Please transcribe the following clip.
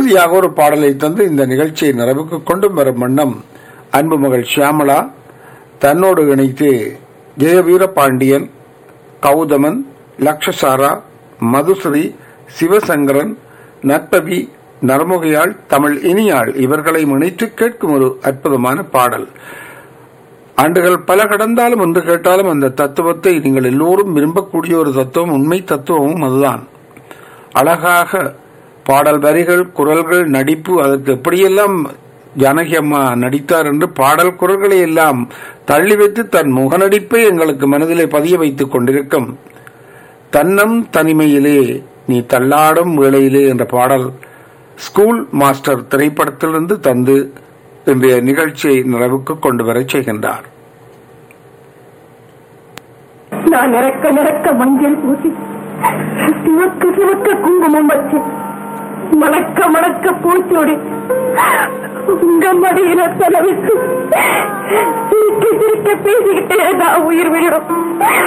இறுதியாக ஒரு பாடலை தந்து இந்த நிகழ்ச்சியை நிறைவுக்கு கொண்டு வரும் வண்ணம் அன்பு மகள் ஷியாமளா தன்னோடு இணைத்து ஜெயவீர பாண்டியன் கௌதமன் லக்ஷசாரா மதுஸ்ரீ சிவசங்கரன் நற்பவி நரமுகையாள் தமிழ் இனியாள் இவர்களை இணைத்து கேட்கும் ஒரு அற்புதமான பாடல் ஆண்டுகள் பல கடந்தாலும் என்று கேட்டாலும் அந்த தத்துவத்தை நீங்கள் எல்லோரும் விரும்பக்கூடிய ஒரு தத்துவம் உண்மை தத்துவமும் அதுதான் அழகாக பாடல் வரிகள் குரல்கள் நடிப்பு அதற்கு எப்படியெல்லாம் ஜானகி அம்மா நடித்தார் என்று பாடல் குரல்களை எல்லாம் தள்ளி வைத்து தன் முகநடிப்பை எங்களுக்கு மனதிலே பதிய வைத்துக் கொண்டிருக்கும் தன்னம் தனிமையிலே நீ தள்ளாடும் வேளையிலே என்ற பாடல் ஸ்கூல் மாஸ்டர் திரைப்படத்திலிருந்து தந்து இன்றைய நிகழ்ச்சியை நிறைவுக்கு கொண்டு வரச் செய்கின்றார் நான் நிறக்க நிறக்க மஞ்சள் பூசி சிவக்க சிவக்க குங்குமம் வச்சு மணக்க மணக்க பூச்சோடி உங்க மடியில செலவிட்டு சிரிக்க சிரிக்க பேசிக்கிட்டே நான் உயிர் விடும்